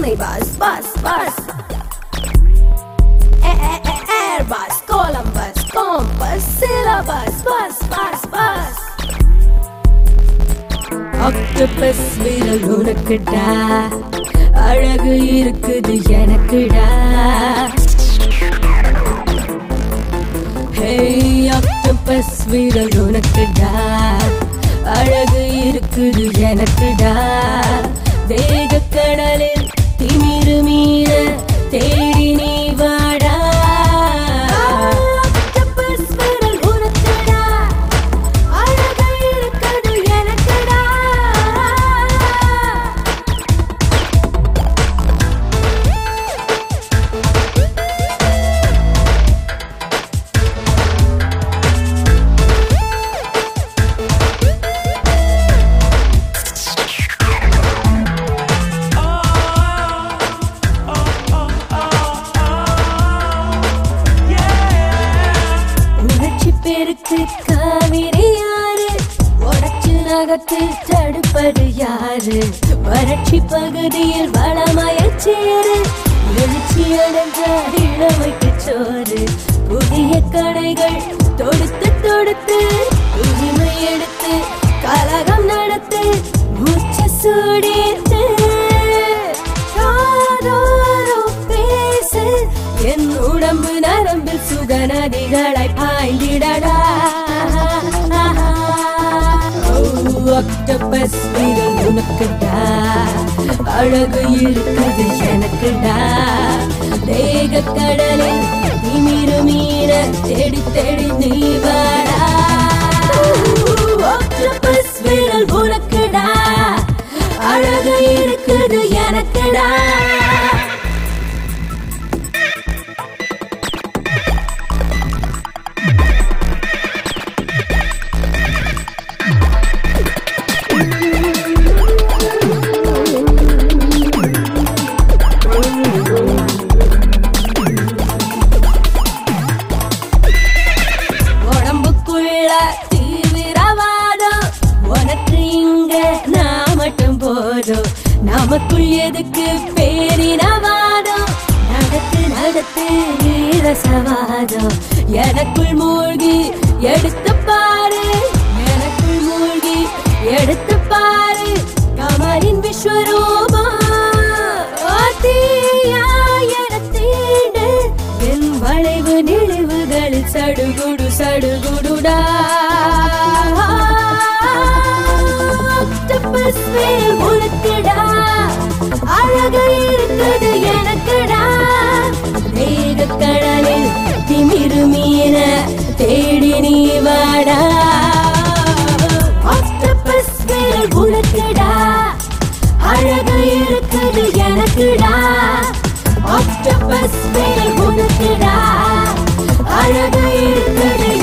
Disney bus, bus, bus. A- a- a- Airbus, Columbus, Compass, syllabus, bus, bus, bus. Octopus விரல் உனக்குடா அழகு இருக்குது எனக்குடா ஹே octopus விரல் உனக்குடா அழகு இருக்குது எனக்குடா வேக கடலில் திமிரு மீற தேடி நீ வாடா ஆக்டோபஸ் விரல் உனக்குடா அழகு இருக்குது எனக்குடா உணர்ச்சி பெருக்கு காவிரி யாரு உடச்சு நகத்தில் தடுப்பது யாரு வறட்சி பகுதியில் வளமயச்சேரு எழுச்சி அடைஞ்ச இளமைக்கு சோறு புதிய கடைகள் தொடுத்து தொடுத்து உரிமை எடுத்து கலகம் நடத்து மூச்சு சூடித்து யாரோரோ பேசு என் உடம்பு நரம்பில் சுக நதிகளை பாய்ந்திடடா ஆக்டோபஸ் விரல் உனக்குடா அழகு இருக்குது எனக்குடா தேக கடலில் திமிரு மீற தேடி தேடி நீ வாடா ஆக்டோபஸ் விரல் உனக்குடா அழகு இருக்குது எனக்குடா உடம்புக்குள்ள தீவிரவாதம் உனக்கு இங்க நான் மட்டும் போதும் நமக்குள் எதுக்கு பேரினவாதம் நடத்து நடத்து நீரசவாதம் எனக்குள் மூழ்கி எடுத்து பாரு எனக்குள் மூழ்கி எடுத்து பாரு கமரின் விஸ்வரூபம் தீண்டு என் வளைவு நெளிவுகளில் சடுகுடு சடுகுடுடா ஆக்டோபஸ் வேல் உனக்குடா அழகு இருக்குது எனக்குடா வேக கடலில் திமிரு மீன தேடி நீ வாடா ஆக்டோபஸ் வேல் உனக்குடா அழகு இருக்குது எனக்குடா ஆக்டோபஸ் வேல் உனக்குடா அழகு இருக்குது